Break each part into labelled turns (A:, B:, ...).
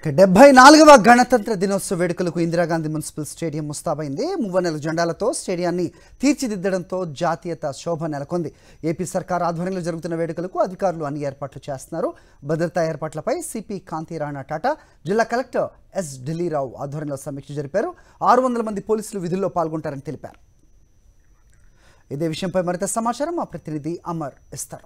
A: ఇక డెబ్బై నాలుగవ గణతంత్ర దినోత్సవ వేడుకలకు ఇందిరాగాంధీ మున్సిపల్ స్టేడియం ముస్తాబైంది మువ్వనెల జెండాలతో స్టేడియాన్ని తీర్చిదిద్దడంతో జాతీయత శోభ నెలకొంది ఏపీ సర్కార్ ఆధ్వర్యంలో జరుగుతున్న వేడుకలకు అధికారులు అన్ని ఏర్పాట్లు చేస్తున్నారు భద్రతా ఏర్పాట్లపై సిపి కాంతిరాణా టాటా జిల్లా కలెక్టర్ ఎస్ ఢిల్లీరావు ఆధ్వర్యంలో సమీక్ష జరిపారు ఆరు వందల మంది పోలీసులు విధుల్లో పాల్గొంటారని తెలిపారు ఇదే విషయంపై మరింత సమాచారం మా ప్రతినిధి అమర్ ఇస్తారు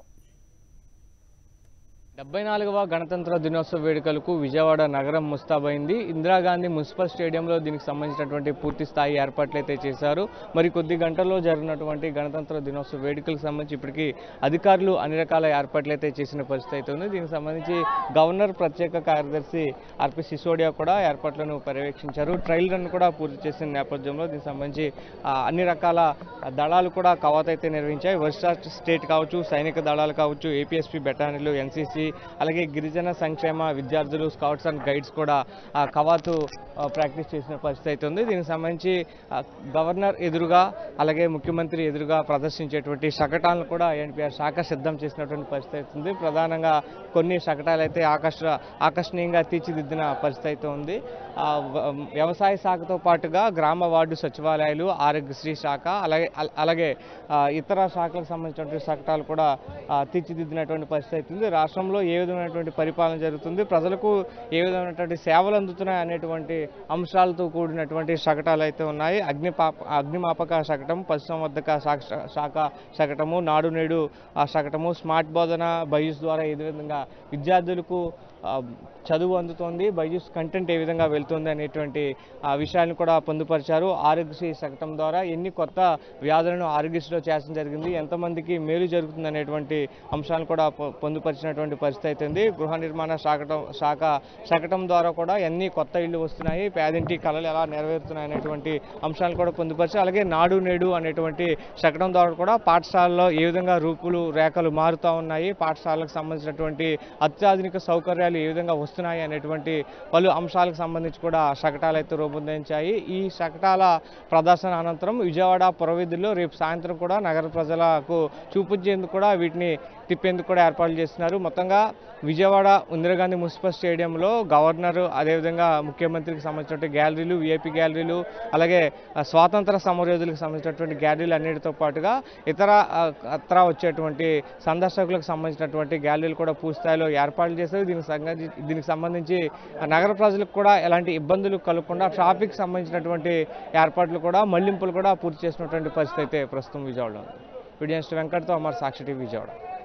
B: డెబ్బై నాలుగవ గణతంత్ర దినోత్సవ వేడుకలకు విజయవాడ నగరం ముస్తాబైంది ఇందిరాగాంధీ మున్సిపల్ స్టేడియంలో దీనికి సంబంధించినటువంటి పూర్తి స్థాయి ఏర్పాట్లు అయితే చేశారు మరి కొద్ది గంటల్లో జరిగినటువంటి గణతంత్ర దినోత్సవ వేడుకలకు సంబంధించి ఇప్పటికీ అధికారులు అన్ని రకాల ఏర్పాట్లు అయితే చేసిన పరిస్థితి అయితే ఉంది దీనికి సంబంధించి గవర్నర్ ప్రత్యేక కార్యదర్శి ఆర్పి సిసోడియా కూడా ఏర్పాట్లను పర్యవేక్షించారు ట్రయల్ రన్ కూడా పూర్తి చేసిన నేపథ్యంలో దీనికి సంబంధించి ఆ, అన్ని రకాల దళాలు కూడా కవాతు అయితే నిర్వహించాయి వర్షా స్టేట్ కావచ్చు సైనిక దళాలు కావచ్చు ఏపీఎస్పీ బెటాలియన్లు ఎన్సీసీ అలాగే గిరిజన సంక్షేమ విద్యార్థులు స్కౌట్స్ అండ్ గైడ్స్ కూడా ఆ కవాతు ఆ, ప్రాక్టీస్ చేసిన పరిస్థితి అయితే ఉంది దీనికి సంబంధించి ఆ, గవర్నర్ ఎదురుగా అలాగే ముఖ్యమంత్రి ఎదురుగా ప్రదర్శించేటువంటి శకటాలను కూడా ఎన్పిఆర్ శాఖ సిద్ధం చేసినటువంటి పరిస్థితి అయితే ఉంది ప్రధానంగా కొన్ని శకటాలు అయితే ఆకర్ష ఆకర్షణీయంగా తీర్చిదిద్దిన పరిస్థితి అయితే ఉంది ఆ, వ- వ్యవసాయ శాఖతో పాటుగా గ్రామ వార్డు సచివాలయాలు ఆరోగ్యశ్రీ శాఖ అలాగే అల- అలాగే ఆ, ఇతర శాఖలకు సంబంధించినటువంటి శకటాలు కూడా ఆ, తీర్చిదిద్దినటువంటి పరిస్థితి అవుతుంది రాష్ట్రంలో ఏ విధమైనటువంటి పరిపాలన జరుగుతుంది ప్రజలకు ఏ విధమైనటువంటి సేవలు అందుతున్నాయి అనేటువంటి అంశాలతో కూడినటువంటి శకటాలు అయితే ఉన్నాయి అగ్నిపాప అగ్నిమాపక శకటం పశుసంవర్ధక శాఖ శాఖ శకటము నాడు నేడు ఆ శకటము స్మార్ట్ బోధన బైజూస్ ద్వారా ఏ విధంగా విద్యార్థులకు ఆ, చదువు అందుతోంది బైజూస్ కంటెంట్ ఏ విధంగా వెళ్తుంది అనేటువంటి ఆ విషయాన్ని కూడా పొందుపరిచారు ఆరోగ్యశ్రీ శకటం ద్వారా ఎన్ని కొత్త వ్యాధులను ఆరోగ్యశ్రీలో చేర్చడం జరిగింది ఎంతమందికి మేలు జరుగుతుంది అనేటువంటి అంశాలను కూడా పొ- పొందుపరిచినటువంటి పరిస్థితి అయితే ఉంది గృహ నిర్మాణ శాఖటం శాఖ శకటం ద్వారా కూడా ఎన్ని కొత్త ఇళ్ళు వస్తున్నాయి పేదింటి కళలు ఎలా నెరవేరుతున్నాయి అనేటువంటి అంశాలను కూడా పొందుపరిచి అలాగే నాడు నేడు అనేటువంటి శకటం ద్వారా కూడా పాఠశాలలో ఏ విధంగా రూపులు రేఖలు మారుతూ ఉన్నాయి పాఠశాలకు సంబంధించినటువంటి అత్యాధునిక సౌకర్యాలు ఏ విధంగా వస్తున్నాయి అనేటువంటి పలు అంశాలకు సంబంధించి కూడా శకటాలు అయితే రూపొందించాయి ఈ శకటాల ప్రదర్శన అనంతరం విజయవాడ పురవీధుల్లో రేపు సాయంత్రం కూడా నగర ప్రజలకు చూపించేందుకు కూడా వీటిని తిప్పేందుకు కూడా ఏర్పాట్లు చేస్తున్నారు మొత్తంగా విజయవాడ ఇందిరాగాంధీ మున్సిపల్ స్టేడియంలో గవర్నర్ అదేవిధంగా ముఖ్యమంత్రికి సంబంధించినటువంటి గ్యాలరీలు విఐపి గ్యాలరీలు అలాగే ఆ, స్వాతంత్ర సమరయోధులకు సంబంధించినటువంటి గ్యాలరీలు అన్నిటితో పాటుగా ఇతర ఆ, ఇతర వచ్చేటువంటి సందర్శకులకు సంబంధించినటువంటి గ్యాలరీలు కూడా పూర్తి స్థాయిలో ఏర్పాట్లు చేశారు దీనికి సంబంధించి దీనికి సంబంధించి ఆ, నగర ప్రజలకు కూడా ఎలాంటి ఇబ్బందులు కలగకుండా ట్రాఫిక్ సంబంధించినటువంటి ఏర్పాట్లు కూడా మళ్లింపులు కూడా పూర్తి చేసినటువంటి పరిస్థితి అయితే ప్రస్తుతం విజయవాడలో ఉంది వీడియో వెంకట్తో అమర్ సాక్షి టీవీ విజయవాడ